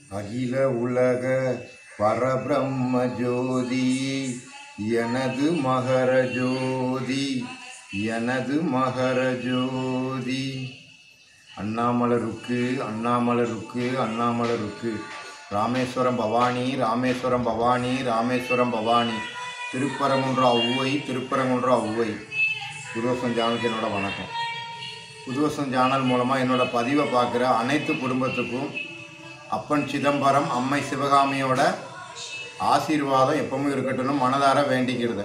அகில உலக பரபிரம்ம ஜோதி எனது மகர ஜோதி எனது மகர ஜோதி அண்ணாமலருக்கு அண்ணாமலருக்கு அண்ணாமலருக்கு ராமேஸ்வரம் பவானி ராமேஸ்வரம் பவானி ராமேஸ்வரம் பவானி திருப்பரங்குன்ற ஒவ்வை திருப்பரங்குன்ற ஒவ்வை புதுவசம் சேனலுக்கு என்னோட வணக்கம் புதுவசம் சேனல் மூலமாக என்னோட பதிவை பார்க்குற அனைத்து குடும்பத்துக்கும் அப்பன் சிதம்பரம் அம்மை சிவகாமியோட ஆசீர்வாதம் எப்பவும் இருக்கட்டும்னு மனதார வேண்டிக்கிறது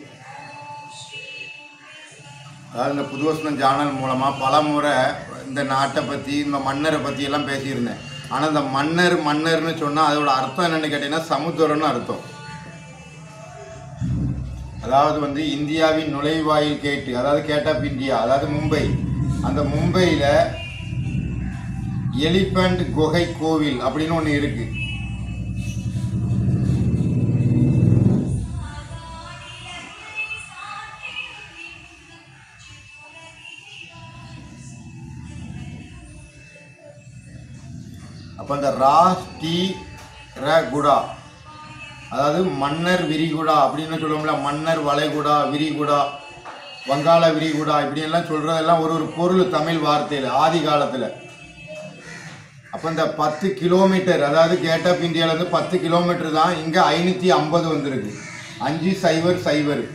அதாவது இந்த புதுவசனம் சேனல் மூலமாக பல முறை இந்த நாட்டை பற்றி இந்த மன்னரை பற்றி எல்லாம் பேசியிருந்தேன் ஆனால் இந்த மன்னர் மன்னர்னு சொன்னால் அதோட அர்த்தம் என்னன்னு கேட்டிங்கன்னா சமுத்திரம்னு அர்த்தம் அதாவது வந்து இந்தியாவின் நுழைவாயில் கேட்டு அதாவது கேட் ஆஃப் இந்தியா அதாவது மும்பை அந்த மும்பையில் எலிபண்ட் குகை கோவில் அப்படின்னு ஒன்று இருக்கு அப்போ அந்த ராஸ் டி ர குடா அதாவது மன்னர் விரிகுடா அப்படின்னு சொல்லுவோம்ல மன்னர் வளைகுடா விரிகுடா வங்காள விரிகுடா இப்படியெல்லாம் சொல்கிறதெல்லாம் ஒரு ஒரு பொருள் தமிழ் வார்த்தையில் ஆதி காலத்தில் அப்போ இந்த பத்து கிலோமீட்டர் அதாவது கேட் ஆஃப் இந்தியாவிலேருந்து பத்து கிலோமீட்டர் தான் இங்கே ஐநூற்றி ஐம்பது வந்திருக்கு அஞ்சு சைபர் சைபர்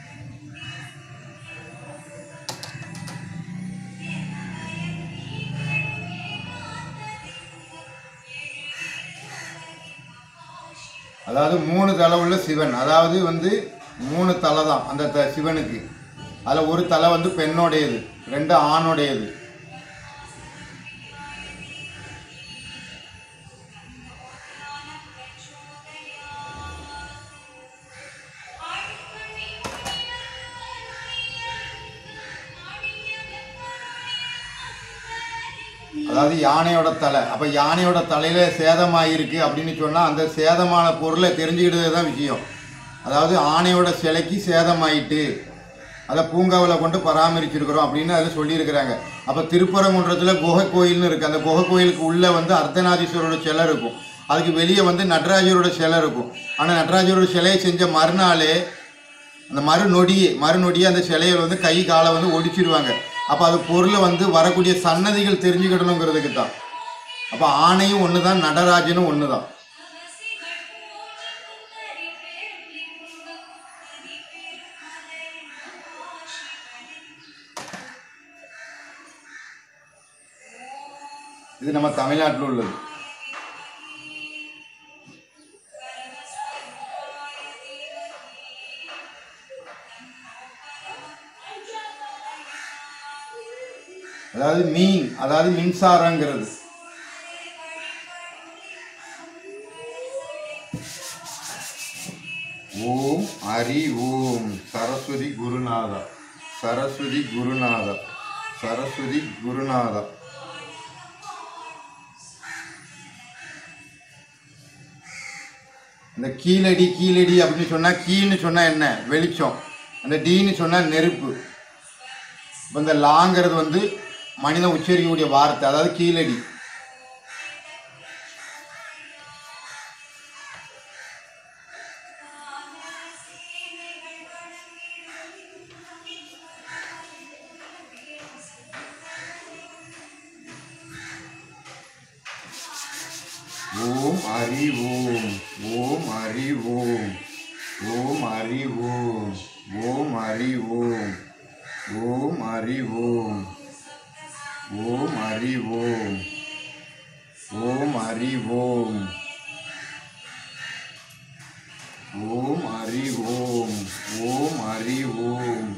அதாவது மூணு தலை உள்ள சிவன் அதாவது வந்து மூணு தலை தான் அந்த த சிவனுக்கு அதில் ஒரு தலை வந்து பெண்ணோடையது ரெண்டு ஆணுடையது அதாவது யானையோட தலை அப்போ யானையோட தலையில சேதமாயிருக்கு அப்படின்னு சொன்னால் அந்த சேதமான பொருளை தெரிஞ்சுக்கிட்டது தான் விஷயம் அதாவது ஆணையோட சிலைக்கு சேதமாயிட்டு அதை பூங்காவில் கொண்டு பராமரிச்சிருக்கிறோம் அப்படின்னு அதில் சொல்லியிருக்கிறாங்க அப்போ திருப்பரங்குன்றத்தில் குகை கோயில்னு இருக்குது அந்த குகை கோயிலுக்கு உள்ளே வந்து அர்த்தநாதீஸ்வரோட சிலை இருக்கும் அதுக்கு வெளியே வந்து நடராஜரோட சிலை இருக்கும் ஆனால் நடராஜரோட சிலையை செஞ்ச மறுநாளே அந்த மறு நொடியே மறு நொடியே அந்த சிலையை வந்து கை காலை வந்து ஒடிச்சிடுவாங்க அப்போ அது பொருளை வந்து வரக்கூடிய சன்னதிகள் தெரிஞ்சுக்கிடணுங்கிறதுக்கு தான் அப்போ ஆணையும் ஒன்று தான் நடராஜனும் ஒன்று தான் இது நம்ம தமிழ்நாட்டில் உள்ளது அதாவது மீன் அதாவது மின்சாரங்கிறது ஓம் ஹரி ஓம் சரஸ்வதி குருநாதா சரஸ்வதி குருநாதா சரஸ்வதி குருநாதா இந்த கீழடி கீழடி அப்படின்னு சொன்னா கீன்னு சொன்னா என்ன வெளிச்சம் அந்த டீன்னு சொன்னா நெருப்பு இப்போ இந்த லாங்கிறது வந்து மனிதன் உச்சரிக்கக்கூடிய வார்த்தை அதாவது கீழடி ஓம் ஹரி ஓம் ஓம் ஹரி ஓம் ஓம் ஹரி ஓம் ஓம் ஹரி ஓம் ஓம் ஹரி ஓம் ஓம் ஹரி ஓம் ஓம் ஹரி ஓம் ஓம் ஹரி ஓம் ஓம் ஹரி ஓம்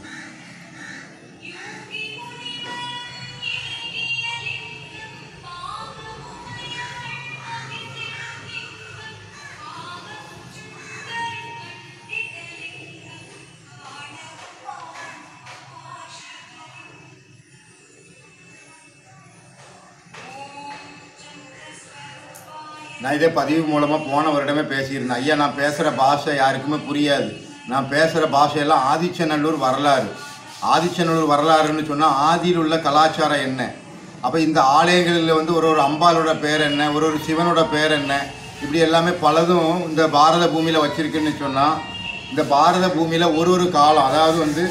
நான் இதே பதிவு மூலமாக போன வருடமே பேசியிருந்தேன் ஐயா நான் பேசுகிற பாஷை யாருக்குமே புரியாது நான் பேசுகிற பாஷையெல்லாம் ஆதிச்சநல்லூர் வரலாறு ஆதிச்சநல்லூர் வரலாறுன்னு சொன்னால் ஆதியில் உள்ள கலாச்சாரம் என்ன அப்போ இந்த ஆலயங்களில் வந்து ஒரு ஒரு அம்பாலோட பேர் என்ன ஒரு ஒரு சிவனோட பேர் என்ன இப்படி எல்லாமே பலதும் இந்த பாரத பூமியில் வச்சிருக்குன்னு சொன்னால் இந்த பாரத பூமியில் ஒரு ஒரு காலம் அதாவது வந்து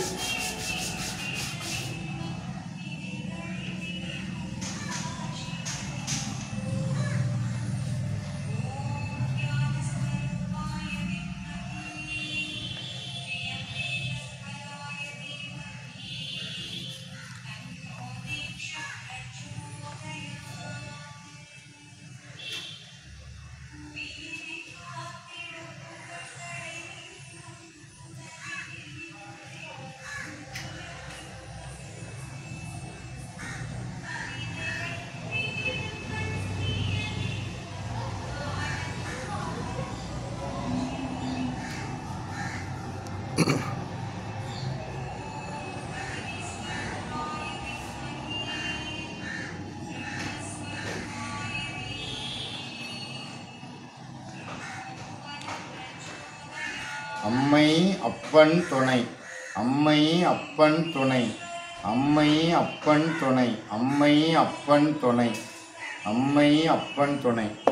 அம்மை அப்பன் துணை அம்மை அப்பன் துணை அம்மை அப்பன் துணை அம்மை அப்பன் துணை அம்மை அப்பன் துணை